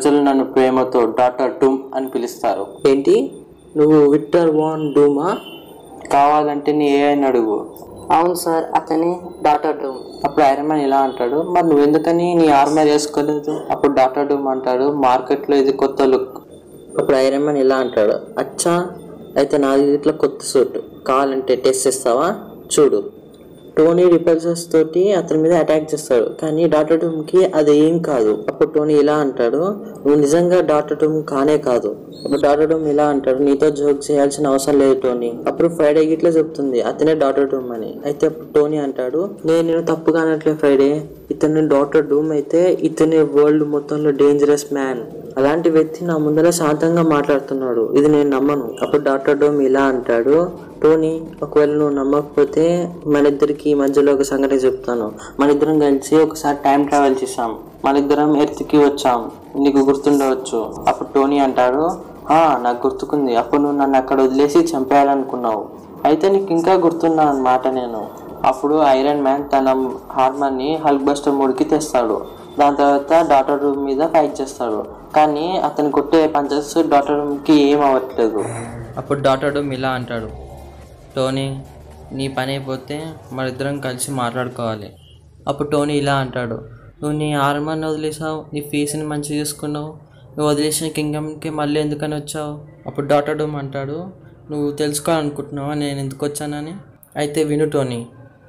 ప్రజలు నన్ను ప్రేమతో డాక్టర్ డూమ్ అని పిలుస్తారు ఏంటి నువ్వు విక్టర్ వాన్ డూమా కావాలంటే నీ ఏ అని అడుగు అవును సార్ అతని డాక్టర్ డూమ్ అప్పుడు ఐరన్ మ్యాన్ ఇలా అంటాడు మరి నువ్వు ఎందుకని నీ ఆర్మర్ వేసుకోలేదు అప్పుడు డాక్టర్ డూమ్ అంటాడు మార్కెట్లో ఇది కొత్త లుక్ అప్పుడు ఐరన్ మ్యాన్ ఇలా అంటాడు అచ్చా అయితే నాది ఇట్లా కొత్త సూట్ కావాలంటే టెస్ట్ చేస్తావా చూడు టోనీ రిపల్సర్స్ తోటి అతని మీద అటాక్ చేస్తాడు కానీ డాక్టర్ డూమ్కి అది ఏం కాదు అప్పుడు టోనీ ఇలా అంటాడు నువ్వు నిజంగా డాక్టర్ డూమ్ కానే కాదు అప్పుడు డాక్టర్ డూమ్ ఇలా అంటాడు నీతో జోక్ చేయాల్సిన అవసరం లేదు టోనీ అప్పుడు ఫ్రైడే ఇట్లా చెప్తుంది అతనే డాక్టర్ డూమ్ అని అయితే అప్పుడు టోనీ అంటాడు నేను నేను తప్పుగా అనట్లే ఫ్రైడే ఇతను డాక్టర్ డూమ్ అయితే ఇతనే వరల్డ్ మొత్తంలో డేంజరస్ మ్యాన్ అలాంటి వ్యక్తి నా ముందర శాంతంగా మాట్లాడుతున్నాడు ఇది నేను నమ్మను అప్పుడు డాక్టర్ డోమ్ ఇలా అంటాడు టోనీ ఒకవేళ నువ్వు నమ్మకపోతే మన ఇద్దరికి మధ్యలో ఒక సంగతి చెప్తాను మన ఇద్దరం కలిసి ఒకసారి టైం ట్రావెల్ చేసాం మన ఇద్దరం ఎర్త్కి వచ్చాం నీకు గుర్తుండవచ్చు అప్పుడు టోనీ అంటాడు "ఆ, నాకు గుర్తుకుంది అప్పుడు నువ్వు నన్ను అక్కడ వదిలేసి చంపేయాలనుకున్నావు అయితే నీకు ఇంకా గుర్తున్నా అన్నమాట నేను అప్పుడు ఐరన్ మ్యాన్ తన హార్మర్ని హల్క్ బస్టర్ మూడ్కి తెస్తాడు దాని తర్వాత డాక్టర్ రూమ్ మీద ఫైట్ చేస్తాడు కానీ అతను కొట్టే పంచెస్ డాక్టర్ రూమ్కి ఏం అవ్వట్లేదు అప్పుడు డాక్టర్ డూమ్ ఇలా అంటాడు టోనీ నీ పని అయిపోతే మరిద్దరం కలిసి మాట్లాడుకోవాలి అప్పుడు టోనీ ఇలా అంటాడు నువ్వు నీ ఆర్మర్ని వదిలేసావు నీ ఫేస్ని మంచిగా చేసుకున్నావు నువ్వు వదిలేసిన కింగమ్కి మళ్ళీ ఎందుకని వచ్చావు అప్పుడు డాక్టర్ డూమ్ అంటాడు నువ్వు తెలుసుకోవాలనుకుంటున్నావా నేను ఎందుకు వచ్చానని అయితే విను టోనీ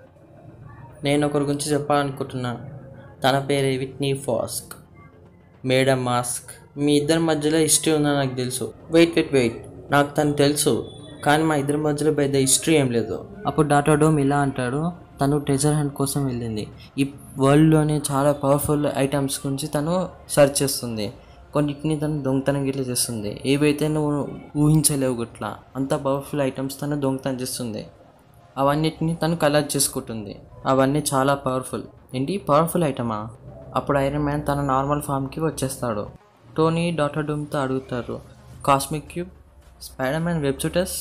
నేను ఒకరి గురించి చెప్పాలనుకుంటున్నా తన పేరు విట్నీ ఫాస్క్ మేడం మాస్క్ మీ ఇద్దరి మధ్యలో హిస్టరీ ఉందని నాకు తెలుసు వెయిట్ వెయిట్ వెయిట్ నాకు తను తెలుసు కానీ మా ఇద్దరి మధ్యలో పెద్ద హిస్టరీ ఏం లేదు అప్పుడు డాక్టర్ డోమ్ ఇలా అంటాడు తను ట్రెజర్ హంట్ కోసం వెళ్ళింది ఈ వరల్డ్లోనే చాలా పవర్ఫుల్ ఐటమ్స్ గురించి తను సెర్చ్ చేస్తుంది కొన్నిటిని తను దొంగతనం గిట్ల చేస్తుంది ఏవైతే నువ్వు ఊహించలేవు గిట్లా అంత పవర్ఫుల్ ఐటమ్స్ తను దొంగతనం చేస్తుంది అవన్నిటిని తను కలెక్ట్ చేసుకుంటుంది అవన్నీ చాలా పవర్ఫుల్ ఏంటి పవర్ఫుల్ ఐటమా అప్పుడు ఐరన్ మ్యాన్ తన నార్మల్ ఫామ్కి వచ్చేస్తాడు టోనీ డాక్టర్ డూమ్తో అడుగుతారు కాస్మిక్ క్యూబ్ స్పైడర్ మ్యాన్ వెబ్సూటస్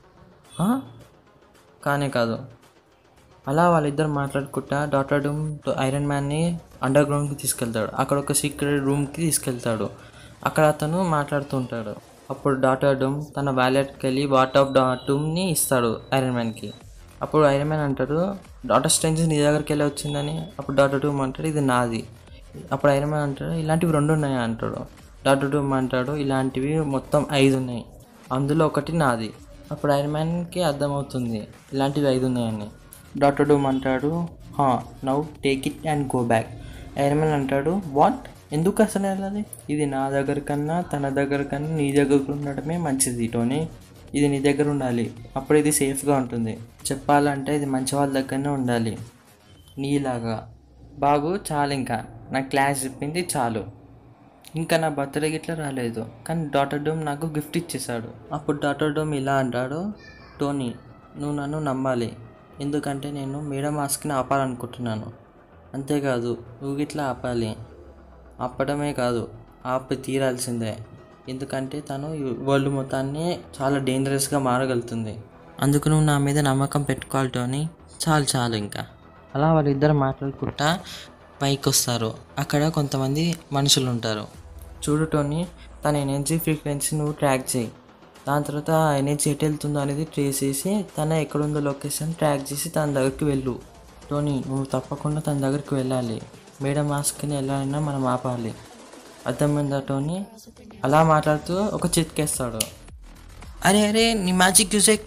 కానే కాదు అలా వాళ్ళిద్దరు మాట్లాడుకుంటా డాక్టర్ డూమ్ ఐరన్ మ్యాన్ని అండర్ గ్రౌండ్కి తీసుకెళ్తాడు అక్కడ ఒక సీక్రెట్ రూమ్కి తీసుకెళ్తాడు అక్కడ అతను మాట్లాడుతూ ఉంటాడు అప్పుడు డాక్టర్ డూమ్ తన వ్యాలెట్కి వెళ్ళి వాట్ ఆఫ్ డూమ్ని ఇస్తాడు ఐరన్ మ్యాన్కి అప్పుడు ఐరన్ మ్యాన్ అంటాడు డాక్టర్ స్ట్రేంజ్ నీ దగ్గరికి వెళ్ళి వచ్చిందని అప్పుడు డాక్టర్ డూమ్ అంటాడు ఇది నాది అప్పుడు ఐరన్ మ్యాన్ అంటాడు ఇలాంటివి రెండు ఉన్నాయి అంటాడు డాక్టర్ డూమ్ అంటాడు ఇలాంటివి మొత్తం ఐదు ఉన్నాయి అందులో ఒకటి నాది అప్పుడు ఐరన్ మ్యాన్కి అర్థమవుతుంది ఇలాంటివి ఐదు ఉన్నాయని డాక్టర్ డూమ్ అంటాడు హా now take it and go back iron man అంటాడు వాట్ ఎందుకు అసలు వెళ్ళాలి ఇది నా దగ్గర కన్నా తన దగ్గర కన్నా నీ దగ్గర ఉండడమే మంచిది టోనీ ఇది నీ దగ్గర ఉండాలి అప్పుడు ఇది సేఫ్గా ఉంటుంది చెప్పాలంటే ఇది మంచి వాళ్ళ దగ్గరనే ఉండాలి నీలాగా బాగు చాలు ఇంకా నా క్లాస్ చెప్పింది చాలు ఇంకా నా బర్త్డే గిట్లా రాలేదు కానీ డాటర్ డోమ్ నాకు గిఫ్ట్ ఇచ్చేసాడు అప్పుడు డాటర్ డోమ్ ఇలా అంటాడు టోనీ నువ్వు నన్ను నమ్మాలి ఎందుకంటే నేను మేడం మాస్క్ని ఆపాలనుకుంటున్నాను అంతేకాదు నువ్వు గిట్లా ఆపాలి ఆపడమే కాదు ఆపి తీరాల్సిందే ఎందుకంటే తను ఈ వరల్డ్ మొత్తాన్ని చాలా డేంజరస్గా మారగలుగుతుంది అందుకు నువ్వు నా మీద నమ్మకం పెట్టుకోవాలి టోనీ చాలు చాలు ఇంకా అలా వాళ్ళిద్దరు మాట్లాడుకుంటా పైకి వస్తారు అక్కడ కొంతమంది మనుషులు ఉంటారు చూడు టోనీ తన ఎనర్జీ ఫ్రీక్వెన్సీ నువ్వు ట్రాక్ చేయి దాని తర్వాత ఆ ఎనర్జీ ఎటు వెళ్తుందో అనేది ట్రేస్ చేసి తన ఎక్కడుందో లొకేషన్ ట్రాక్ చేసి తన దగ్గరికి వెళ్ళు టోనీ నువ్వు తప్పకుండా తన దగ్గరికి వెళ్ళాలి మేడం మాస్క్ని వెళ్ళాలన్నా మనం ఆపాలి అర్థమైందా టోనీ అలా మాట్లాడుతూ ఒక చిట్కేస్తాడు అరే అరే నీ మ్యాజిక్ మ్యూజిక్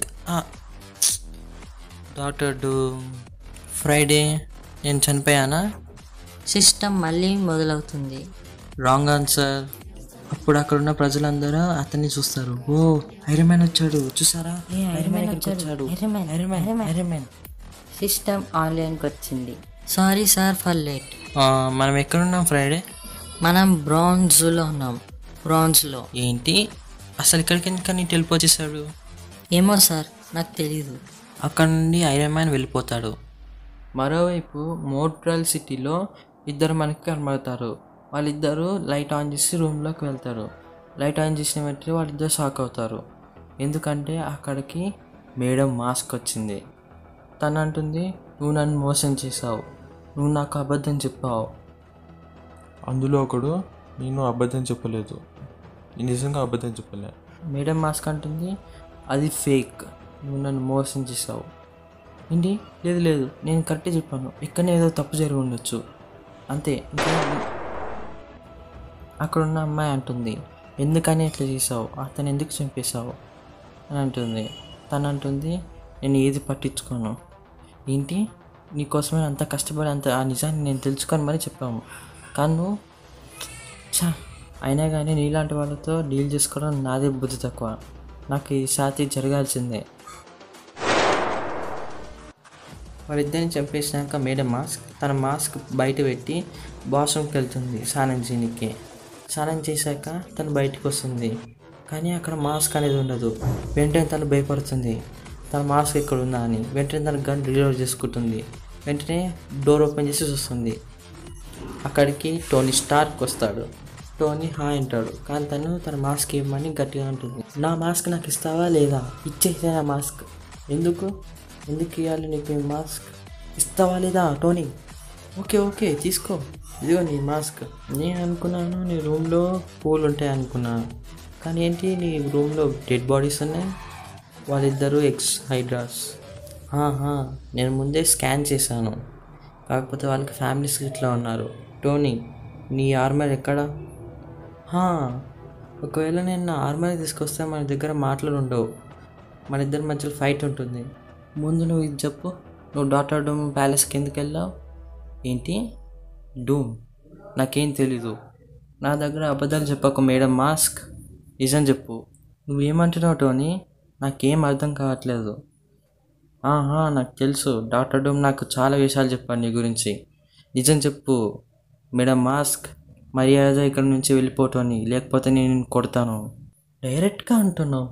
డాక్టర్ డూ ఫ్రైడే నేను చనిపోయానా సిస్టమ్ మళ్ళీ మొదలవుతుంది రాంగ్ ఆన్సర్ అప్పుడు అక్కడ ఉన్న ప్రజలందరూ అతన్ని చూస్తారు ఓ ఐరన్ మ్యాన్ వచ్చాడు చూసారా ఐరన్ మ్యాన్ ఇక్కడికి వచ్చాడు iron man iron man system ఆన్లైన్కి వచ్చింది సారీ సార్ ఫర్ లేట్ మనం ఎక్కడున్నాం ఫ్రైడే మనం బ్రాంజ్లో ఉన్నాం బ్రాంజ్లో ఏంటి అసలు ఇక్కడికి ఎందుకని టెలిపో చేశాడు ఏమో సార్ నాకు తెలీదు అక్కడ నుండి ఐరన్ మ్యాన్ వెళ్ళిపోతాడు మరోవైపు మోట్రల్ సిటీలో ఇద్దరు మనకి కనబడతారు వాళ్ళిద్దరూ లైట్ ఆన్ చేసి రూమ్లోకి వెళ్తారు లైట్ ఆన్ చేసిన వెంటనే వాళ్ళిద్దరు షాక్ అవుతారు ఎందుకంటే అక్కడికి మేడం మాస్క్ వచ్చింది తను అంటుంది నువ్వు నన్ను మోసం చేసావు నువ్వు నాకు అబద్ధం చెప్పావు అందులో ఒకడు నేను అబద్ధం చెప్పలేదు నేను నిజంగా అబద్ధం చెప్పలే మేడం మాస్క్ అంటుంది అది ఫేక్ నువ్వు నన్ను మోసం చేసావు ఏంటి లేదు లేదు నేను కరెక్టే చెప్పాను ఇక్కడనే ఏదో తప్పు జరిగి ఉండొచ్చు అంతే ఇంకా అక్కడ ఉన్న అమ్మాయి అంటుంది ఎందుకని ఇట్లా చేసావు అతను ఎందుకు చంపేశావు అని అంటుంది తను అంటుంది నేను ఏది పట్టించుకోను ఏంటి నీకోసమే అంత కష్టపడి అంత ఆ నిజాన్ని నేను తెలుసుకొని మరీ చెప్పాము కానీ నువ్వు ఛా అయినా కానీ నీలాంటి వాళ్ళతో డీల్ చేసుకోవడం నాదే బుద్ధి తక్కువ నాకు ఈ శాతి జరగాల్సిందే వాళ్ళిద్దరిని చంపేసినాక మేడం మాస్క్ తన మాస్క్ బయట పెట్టి బాత్రూమ్కి వెళ్తుంది స్నానం చేయడానికి స్నానం చేశాక తను బయటకు వస్తుంది కానీ అక్కడ మాస్క్ అనేది ఉండదు వెంటనే తను భయపడుతుంది తన మాస్క్ ఎక్కడ ఉందా అని వెంటనే తన గన్ రిలోడ్ చేసుకుంటుంది వెంటనే డోర్ ఓపెన్ చేసి చూస్తుంది అక్కడికి టోనీ స్టార్క్ వస్తాడు టోనీ హాయ్ అంటాడు కానీ తను తన మాస్క్ ఇవ్వమని గట్టిగా అంటుంది నా మాస్క్ నాకు ఇస్తావా లేదా ఇచ్చేసే నా మాస్క్ ఎందుకు ఎందుకు ఇవ్వాలి నీకు ఈ మాస్క్ ఇస్తావా లేదా టోనీ ఓకే ఓకే తీసుకో ఇదిగో నీ మాస్క్ నేను అనుకున్నాను నీ రూమ్లో పూలు ఉంటాయి అనుకున్నాను కానీ ఏంటి నీ రూమ్లో డెడ్ బాడీస్ ఉన్నాయి వాళ్ళిద్దరూ ఎక్స్ హైడ్రాస్ ఆహా నేను ముందే స్కాన్ చేశాను కాకపోతే వాళ్ళకి ఫ్యామిలీస్ ఇట్లా ఉన్నారు టోనీ నీ ఆర్మర్ ఎక్కడ హా, ఒకవేళ నేను నా ఆర్మర్ తీసుకొస్తే మన దగ్గర మాటలు ఉండవు మన ఇద్దరి మధ్యలో ఫైట్ ఉంటుంది ముందు నువ్వు ఇది చెప్పు నువ్వు డాటర్ డూమ్ ప్యాలెస్కి ఎందుకు వెళ్ళావు ఏంటి డూమ్ నాకేం తెలీదు నా దగ్గర అబద్ధాలు చెప్పకు మేడం మాస్క్ నిజం చెప్పు నువ్వేమంటున్నావు టోనీ నాకేం అర్థం కావట్లేదు ఆహా నాకు తెలుసు డాక్టర్ డూమ్ నాకు చాలా విషయాలు చెప్పాను నీ గురించి నిజం చెప్పు మేడం మాస్క్ మర్యాద ఇక్కడ నుంచి వెళ్ళిపోతాను లేకపోతే నేను నిన్ను కొడతాను డైరెక్ట్గా అంటున్నావు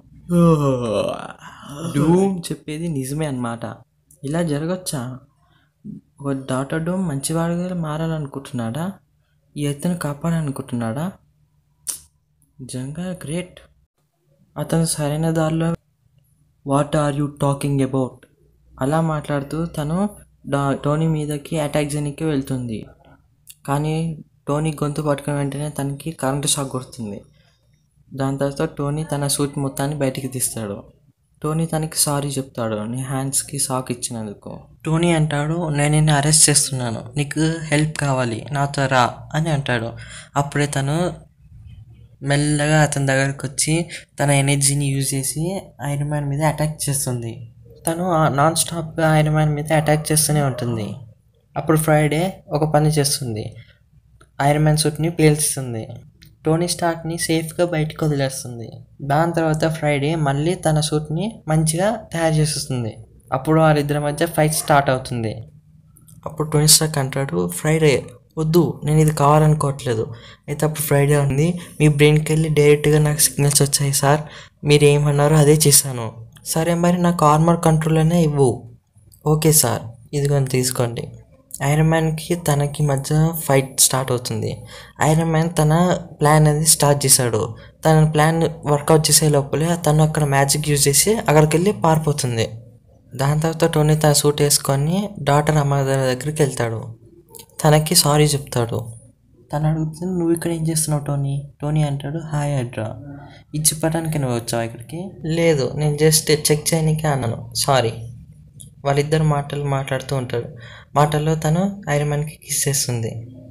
డూమ్ చెప్పేది నిజమే అన్నమాట ఇలా జరగచ్చా ఒక డాక్టర్ డూమ్ మంచివాడిగా మారాలనుకుంటున్నాడా ఈ ఎత్తును కాపాడాలనుకుంటున్నాడా నిజంగా గ్రేట్ అతను సరైన దారిలో what are you talking about అలా మాట్లాడుతూ తను డా టోనీ మీదకి అటాక్ చేయడానికి వెళ్తుంది కానీ టోనీ గొంతు పట్టుకున్న వెంటనే తనకి కరెంటు షాక్ కొడుతుంది దాని తర్వాత టోనీ తన సూట్ మొత్తాన్ని బయటికి తీస్తాడు టోనీ తనకి సారీ చెప్తాడు నీ హ్యాండ్స్కి షాక్ ఇచ్చినందుకు టోనీ అంటాడు నేను నిన్ను అరెస్ట్ చేస్తున్నాను నీకు హెల్ప్ కావాలి నాతో రా అని అంటాడు అప్పుడే తను మెల్లగా అతని దగ్గరకు వచ్చి తన ఎనర్జీని యూజ్ చేసి ఐరన్ మ్యాన్ మీద అటాక్ చేస్తుంది తను నాన్ స్టాప్గా ఐరన్ మ్యాన్ మీద అటాక్ చేస్తూనే ఉంటుంది అప్పుడు ఫ్రైడే ఒక పని చేస్తుంది ఐరన్ మ్యాన్ సూట్ని పేల్చుతుంది టోనీ స్టార్క్ని సేఫ్గా బయటకు వదిలేస్తుంది దాని తర్వాత ఫ్రైడే మళ్ళీ తన సూట్ని మంచిగా తయారు చేసేస్తుంది అప్పుడు వాళ్ళిద్దరి మధ్య ఫైట్ స్టార్ట్ అవుతుంది అప్పుడు టోనీ స్టార్క్ అంటాడు ఫ్రైడే వద్దు నేను ఇది కావాలనుకోవట్లేదు అయితే అప్పుడు ఫ్రైడే ఉంది మీ బ్రెయిన్కి వెళ్ళి డైరెక్ట్గా నాకు సిగ్నల్స్ వచ్చాయి సార్ మీరు ఏమన్నారో అదే చేశాను సరే మరి నాకు ఆర్మర్ కంట్రోల్ అనే ఇవ్వు ఓకే సార్ ఇదిగోని తీసుకోండి ఐరన్ మ్యాన్కి తనకి మధ్య ఫైట్ స్టార్ట్ అవుతుంది ఐరన్ మ్యాన్ తన ప్లాన్ అనేది స్టార్ట్ చేశాడు తన ప్లాన్ వర్కౌట్ చేసే లోపలే తను అక్కడ మ్యాజిక్ యూజ్ చేసి అక్కడికి వెళ్ళి పారిపోతుంది దాని తర్వాత టోనీ తన సూట్ వేసుకొని డాటర్ అమ్మగారి దగ్గరికి వెళ్తాడు తనకి సారీ చెప్తాడు తను అడుగుతుంది నువ్వు ఇక్కడ ఏం చేస్తున్నావు టోనీ టోనీ అంటాడు హాయ్ అడ్రా ఇది చెప్పడానికి నువ్వు వచ్చావు ఇక్కడికి లేదు నేను జస్ట్ చెక్ చేయడానికి అన్నాను సారీ వాళ్ళిద్దరు మాటలు మాట్లాడుతూ ఉంటారు మాటల్లో తను ఐరన్ మ్యాన్కి కిస్ చేస్తుంది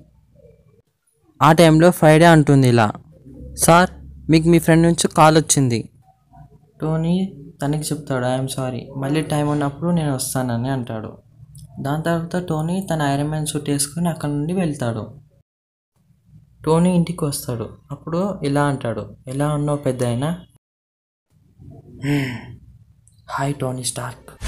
ఆ టైంలో ఫ్రైడే అంటుంది ఇలా సార్ మీకు మీ ఫ్రెండ్ నుంచి కాల్ వచ్చింది టోనీ తనకి చెప్తాడు ఐఎమ్ సారీ మళ్ళీ టైం ఉన్నప్పుడు నేను వస్తానని అంటాడు దాని తర్వాత టోనీ తన ఐరన్ మ్యాన్ సూట్ వేసుకొని అక్కడ నుండి వెళ్తాడు టోనీ ఇంటికి వస్తాడు అప్పుడు ఇలా అంటాడు ఎలా ఉన్నావు పెద్ద హాయ్ టోనీ స్టార్క్